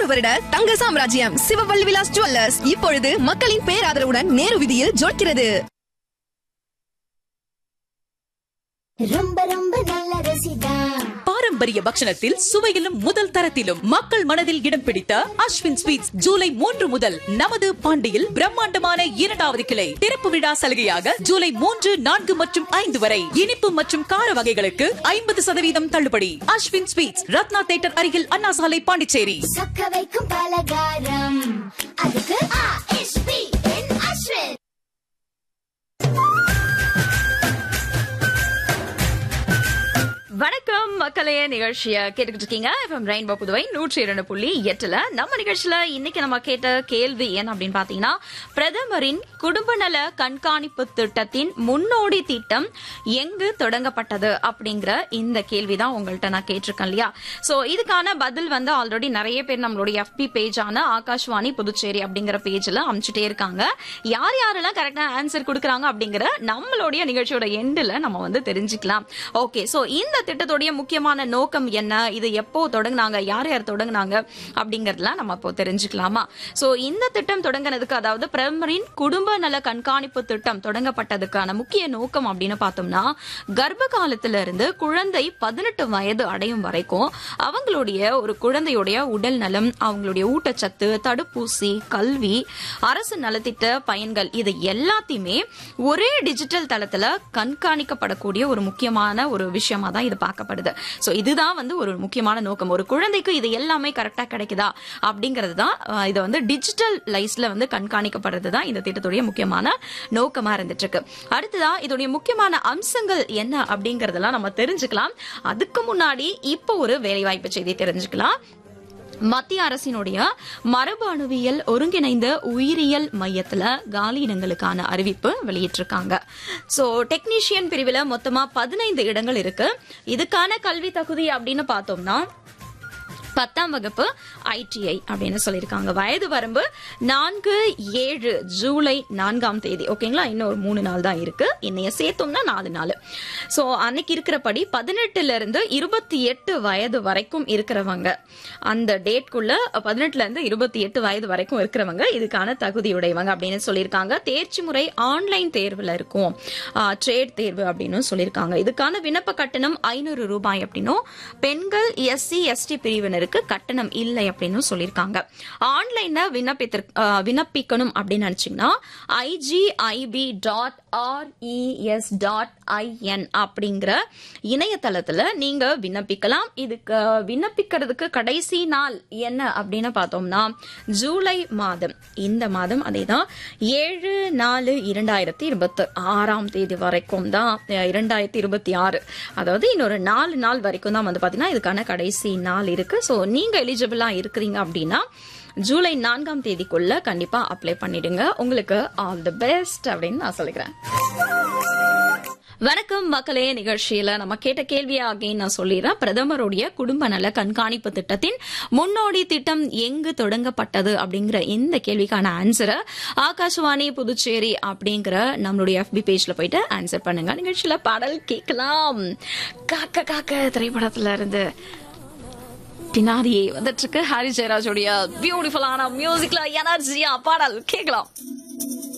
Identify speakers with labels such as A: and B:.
A: வருட தங்க சாம்ராஜ்யம் சிவவல்லி விலாஸ் ஜுவல்லர்ஸ் இப்பொழுது மக்களின் பேராதரவுடன் நேரு வீதியில் ஜொலிக்கிறது
B: ரொம்ப ரொம்ப நல்ல ருசிதா
C: பாரம்பரிய பக்ஷணத்தில் சுவையிலும் முதல் தரத்திலும் மக்கள் மனதில் இடம் பிடித்த அஸ்வின் ஸ்வீட்ஸ் ஜூலை மூன்று முதல் நமது பாண்டியில் பிரம்மாண்டமான இரண்டாவது கிளை திறப்பு விழா சலுகையாக ஜூலை மூன்று நான்கு மற்றும் ஐந்து வரை இனிப்பு மற்றும் கார வகைகளுக்கு ஐம்பது சதவீதம் தள்ளுபடி அஸ்வின் ஸ்வீட்ஸ் ரத்னா தேட்டர் அருகில் அண்ணா சாலை பாண்டிச்சேரி
B: சொக்க வைக்கும் பலகாரம் அதுக்கு ஆ.எஸ்.பி. என் அஸ்வின்
D: வணக்கம் மக்களே நிகழ்ச்சிய கேட்டுக்கிட்டு இருக்கீங்க எஃப்எம் ரெயின்போ புதுவை நூற்றி இரண்டு புள்ளி எட்டுல நம்ம நிகழ்ச்சியில இன்னைக்கு நம்ம கேட்ட கேள்வி என்ன அப்படின்னு பாத்தீங்கன்னா பிரதமரின் குடும்ப நல கண்காணிப்பு திட்டத்தின் முன்னோடி திட்டம் எங்கு தொடங்கப்பட்டது அப்படிங்கிற இந்த கேள்விதான் உங்கள்ட்ட நான் கேட்டிருக்கேன் இல்லையா சோ இதுக்கான பதில் வந்து ஆல்ரெடி நிறைய பேர் நம்மளுடைய எஃபி பேஜான ஆகாஷ்வாணி புதுச்சேரி அப்படிங்கிற பேஜ்ல அனுப்பிச்சுட்டே இருக்காங்க யார் யாரெல்லாம் கரெக்டான ஆன்சர் கொடுக்குறாங்க அப்படிங்கிற நம்மளுடைய நிகழ்ச்சியோட எண்டுல நம்ம வந்து தெரிஞ்சுக்கலாம் ஓகே சோ இந்த திட்டத்துடைய முக்கியமான நோக்கம் என்ன இது எப்போ தொடங்குனாங்க யார் யார் தொடங்குனாங்க அப்படிங்கறதெல்லாம் நம்ம இப்போ தெரிஞ்சுக்கலாமா சோ இந்த திட்டம் தொடங்கினதுக்கு அதாவது பிரதமரின் குடும்ப நல கண்காணிப்பு திட்டம் தொடங்கப்பட்டதுக்கான முக்கிய நோக்கம் அப்படின்னு பார்த்தோம்னா கர்ப்ப காலத்துல இருந்து குழந்தை பதினெட்டு வயது அடையும் வரைக்கும் அவங்களுடைய ஒரு குழந்தையுடைய உடல் நலம் அவங்களுடைய ஊட்டச்சத்து தடுப்பூசி கல்வி அரசு நலத்திட்ட பயன்கள் இது எல்லாத்தையுமே ஒரே டிஜிட்டல் தளத்துல கண்காணிக்கப்படக்கூடிய ஒரு முக்கியமான ஒரு விஷயமா தான் இது பார்க்கப்படுது சோ இதுதான் வந்து ஒரு முக்கியமான நோக்கம் ஒரு குழந்தைக்கு இது எல்லாமே கரெக்டா கிடைக்குதா அப்படிங்கிறது தான் அஹ், இதை வந்து டிஜிட்டல் லைஸ்ல வந்து கண்காணிக்கப்படுறது தான் இந்த திட்டத்துடைய முக்கியமான நோக்கமா இருந்துட்டு இருக்கு அடுத்ததா இதோடைய முக்கியமான அம்சங்கள் என்ன அப்படிங்கறதெல்லாம் நம்ம தெரிஞ்சுக்கலாம் அதுக்கு முன்னாடி இப்போ ஒரு வேலைவாய்ப்பு செய்தி தெரிஞ்சுக்கலாம் மத்திய அரசினுடைய மரபு அணுவியல் ஒருங்கிணைந்த உயிரியல் மையத்துல காலி இடங்களுக்கான அறிவிப்பு வெளியிட்டிருக்காங்க சோ டெக்னீஷியன் பிரிவுல மொத்தமா பதினைந்து இடங்கள் இருக்கு இதுக்கான கல்வி தகுதி அப்படின்னு பார்த்தோம்னா பத்தாம் வகுப்பு ஐடிஐ அப்படின்னு சொல்லியிருக்காங்க வயது வரம்பு நான்கு ஏழு ஜூலை நான்காம் தேதி ஓகேங்களா இன்னும் ஒரு மூணு நாள் தான் இருக்கு இன்னைய சேர்த்தோம்னா நாலு நாள் ஸோ அன்னைக்கு இருக்கிறபடி பதினெட்டுல இருந்து இருபத்தி எட்டு வயது வரைக்கும் இருக்கிறவங்க அந்த டேட்குள்ள பதினெட்டுல இருந்து இருபத்தி எட்டு வயது வரைக்கும் இருக்கிறவங்க இதுக்கான தகுதியுடையவங்க அப்படின்னு சொல்லியிருக்காங்க தேர்ச்சி முறை ஆன்லைன் தேர்வுல இருக்கும் ட்ரேட் தேர்வு அப்படின்னு சொல்லியிருக்காங்க இதுக்கான விண்ணப்ப கட்டணம் ஐநூறு ரூபாய் அப்படின்னும் பெண்கள் எஸ்சி எஸ்டி பிரிவினருக்கு கட்டணம் இல்லை அப்படின்னு சொல்லியிருக்காங்க ஆன்லைன்ல விண்ணப்பித்திரு ஆஹ் விண்ணப்பிக்கணும் அப்படின்னு நினைச்சீங்கன்னா IGIB dot RES dot IN அப்படிங்கிற இணையதளத்துல நீங்க விண்ணப்பிக்கலாம் இதுக்கு விண்ணப்பிக்கிறதுக்கு கடைசி நாள் என்ன அப்படின்னு பார்த்தோம்னா ஜூலை மாதம் இந்த மாதம் அதே தான் ஏழு நாலு இரண்டாயிரத்தி இருபத்தி ஆறாம் தேதி வரைக்கும் தான் அஹ், இரண்டாயிரத்தி இருபத்தி ஆறு அதாவது இன்னொரு நாலு நாள் வரைக்கும் தான் வந்து பாத்தீங்கன்னா இதுக்கான கடைசி நாள் இருக்கு ஸோ நீங்க எலிஜிபிளா இருக்கிறீங்க அப்படின்னா ஜூலை நான்காம் தேதிக்குள்ள கண்டிப்பா அப்ளை பண்ணிடுங்க உங்களுக்கு ஆல் தி பெஸ்ட் அப்படின்னு நான் சொல்லிக்கிறேன் வணக்கம் மக்களே நிகழ்ச்சியில நம்ம கேட்ட கேள்வியா அகைன் நான் சொல்லிடுறேன் பிரதமருடைய குடும்ப நல கண்காணிப்பு திட்டத்தின் முன்னோடி திட்டம் எங்கு தொடங்கப்பட்டது அப்படிங்கிற இந்த கேள்விக்கான ஆன்சரை ஆகாஷவாணி புதுச்சேரி அப்படிங்கிற நம்மளுடைய எஃபி பேஜ்ல போயிட்டு ஆன்சர் பண்ணுங்க நிகழ்ச்சியில பாடல் கேட்கலாம் காக்க காக்க திரைப்படத்துல இருந்து பின்னாடி வந்துட்டு இருக்கு ஹாரி ஜெயராஜோடைய பியூட்டிஃபுல்லான மியூசிக்ல எனர்ஜியா பாடல் கேட்கலாம்